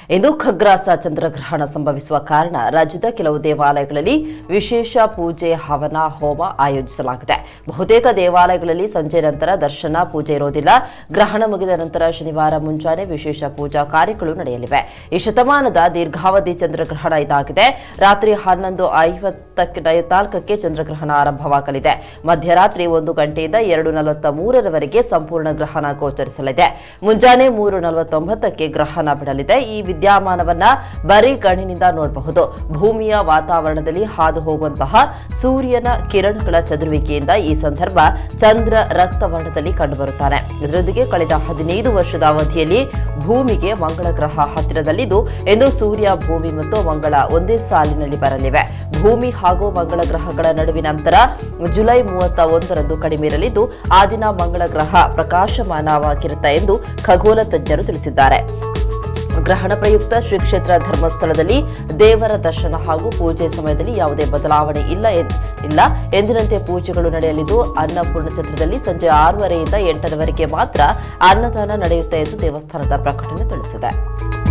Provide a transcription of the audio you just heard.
ಇಂದು ಖಗ್ರಾಸ ಚಂದ್ರಗ್ರಹಣ ಸಂಭವಿಸುವ ಕಾರಣ ರಾಜ್ಯದ ಕೆಲವು ದೇವಾಲಯಗಳಲ್ಲಿ ವಿಶೇಷ ಪೂಜೆ ಹವನ ಹೋಮ ಆಯೋಜಿಸಲಾಗಿದೆ ಬಹುತೇಕ ದೇವಾಲಯಗಳಲ್ಲಿ ಸಂಜೆ ನಂತರ ದರ್ಶನ ಪೂಜೆ ಇರೋದಿಲ್ಲ ಗ್ರಹಣ ಮುಗಿದ ನಂತರ ಶನಿವಾರ ಮುಂಜಾನೆ ವಿಶೇಷ ಪೂಜಾ ಕಾರ್ಯಗಳು ನಡೆಯಲಿವೆ ಈ ಶತಮಾನದ ದೀರ್ಘಾವಧಿ ಚಂದ್ರಗ್ರಹಣ ಇದಾಗಿದೆ ರಾತ್ರಿ ಹನ್ನೊಂದು ಐವತ್ತಕ್ಕೆ ನಾಲ್ಕಕ್ಕೆ ಚಂದ್ರಗ್ರಹಣ ಆರಂಭವಾಗಲಿದೆ ಮಧ್ಯರಾತ್ರಿ ಒಂದು ಗಂಟೆಯಿಂದ ಎರಡು ನಲವತ್ತ ಮೂರರವರೆಗೆ ಸಂಪೂರ್ಣ ಗ್ರಹಣ ಗೋಚರಿಸಲಿದೆ ಮುಂಜಾನೆ ಮೂರು ನಲವತ್ತೊಂಬತ್ತಕ್ಕೆ ಗ್ರಹಣ ಬಿಡಲಿದೆ ಈ ವಿದ್ಯಮಾನವನ್ನ ಬರೀ ಕಣ್ಣಿನಿಂದ ನೋಡಬಹುದು ಭೂಮಿಯ ವಾತಾವರಣದಲ್ಲಿ ಹಾದು ಹೋಗುವಂತಹ ಸೂರ್ಯನ ಕಿರಣಗಳ ಚದುರುವಿಕೆಯಿಂದ ಈ ಸಂದರ್ಭ ಚಂದ್ರ ರಕ್ತವರ್ಣದಲ್ಲಿ ಕಂಡುಬರುತ್ತಾನೆ ಇದರೊಂದಿಗೆ ಕಳೆದ ಹದಿನೈದು ವರ್ಷದ ಅವಧಿಯಲ್ಲಿ ಭೂಮಿಗೆ ಮಂಗಳ ಗ್ರಹ ಹತ್ತಿರದಲ್ಲಿದ್ದು ಎಂದು ಸೂರ್ಯ ಭೂಮಿ ಮತ್ತು ಮಂಗಳ ಒಂದೇ ಸಾಲಿನಲ್ಲಿ ಬರಲಿವೆ ಭೂಮಿ ಹಾಗೂ ಮಂಗಳ ಗ್ರಹಗಳ ನಡುವಿನ ಅಂತರ ಜುಲೈ ಮೂವತ್ತ ಒಂದರಂದು ಕಡಿಮೆ ಇರಲಿದ್ದು ಆ ದಿನ ಮಂಗಳ ಗ್ರಹ ಪ್ರಕಾಶಮಾನವಾಗಿರುತ್ತೆ ಎಂದು ಖಗೋಳ ತಜ್ಞರು ತಿಳಿಸಿದ್ದಾರೆ ಗ್ರಹಣ ಪ್ರಯುಕ್ತ ಶ್ರೀ ಕ್ಷೇತ್ರ ಧರ್ಮಸ್ಥಳದಲ್ಲಿ ದೇವರ ದರ್ಶನ ಹಾಗೂ ಪೂಜೆ ಸಮಯದಲ್ಲಿ ಯಾವುದೇ ಬದಲಾವಣೆ ಇಲ್ಲ ಎನ್- ಇಲ್ಲ ಎಂದಿನಂತೆ ಪೂಜೆಗಳು ನಡೆಯಲಿದ್ದು ಅನ್ನಪೂರ್ಣ ಛತ್ರದಲ್ಲಿ ಸಂಜೆ ಆರೂವರೆಯಿಂದ ಎಂಟರವರೆಗೆ ಮಾತ್ರ ಅನ್ನದಾನ ನಡೆಯುತ್ತೆ ಎಂದು ದೇವಸ್ಥಾನದ ಪ್ರಕಟಣೆ ತಿಳಿಸಿದೆ